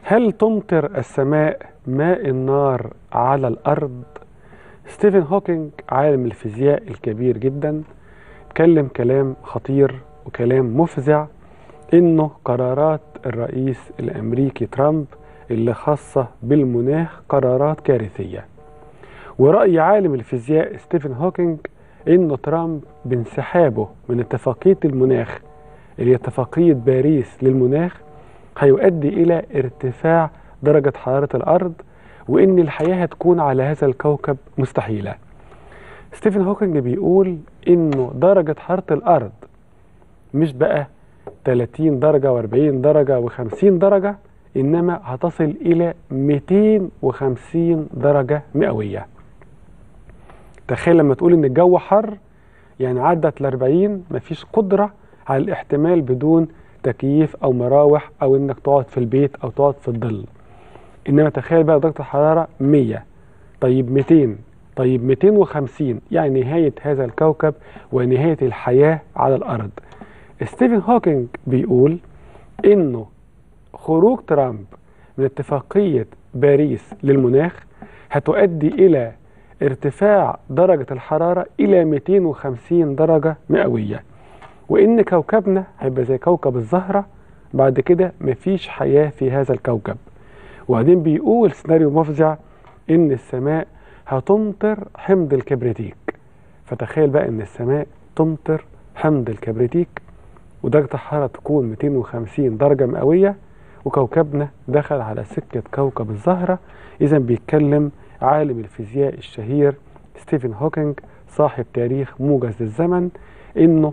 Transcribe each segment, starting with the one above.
هل تمطر السماء ماء النار على الأرض؟ ستيفن هوكينج عالم الفيزياء الكبير جدا اتكلم كلام خطير وكلام مفزع انه قرارات الرئيس الامريكي ترامب اللي خاصة بالمناخ قرارات كارثية ورأي عالم الفيزياء ستيفن هوكينج انه ترامب بانسحابه من اتفاقية المناخ اللي هي اتفاقية باريس للمناخ هيؤدي إلى ارتفاع درجة حرارة الأرض وإن الحياة هتكون على هذا الكوكب مستحيلة ستيفن هوكينج بيقول إنه درجة حرارة الأرض مش بقى 30 درجة و40 درجة و50 درجة إنما هتصل إلى 250 درجة مئوية تخيل لما تقول إن الجو حر يعني عدت ل 40 مفيش قدرة على الاحتمال بدون تكييف او مراوح او انك تقعد في البيت او تقعد في الظل انما تخيل بقى درجه الحراره 100 طيب 200 طيب 250 يعني نهايه هذا الكوكب ونهايه الحياه على الارض ستيفن هوكينج بيقول انه خروج ترامب من اتفاقيه باريس للمناخ هتؤدي الى ارتفاع درجه الحراره الى 250 درجه مئويه وان كوكبنا هيبقى زي كوكب الزهره بعد كده مفيش حياه في هذا الكوكب وبعدين بيقول سيناريو مفزع ان السماء هتمطر حمض الكبريتيك فتخيل بقى ان السماء تمطر حمض الكبريتيك ودرجه الحراره تكون 250 درجه مئويه وكوكبنا دخل على سكه كوكب الزهره اذا بيتكلم عالم الفيزياء الشهير ستيفن هوكينج صاحب تاريخ موجز للزمن انه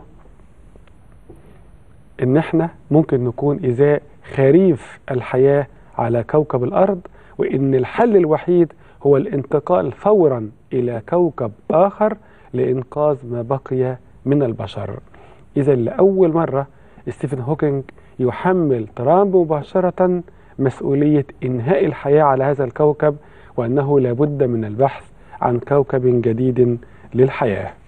ان احنا ممكن نكون ازاء خريف الحياة على كوكب الارض وان الحل الوحيد هو الانتقال فورا الى كوكب اخر لانقاذ ما بقي من البشر اذا لاول مرة ستيفن هوكينج يحمل ترامب مباشرة مسؤولية انهاء الحياة على هذا الكوكب وانه لابد من البحث عن كوكب جديد للحياه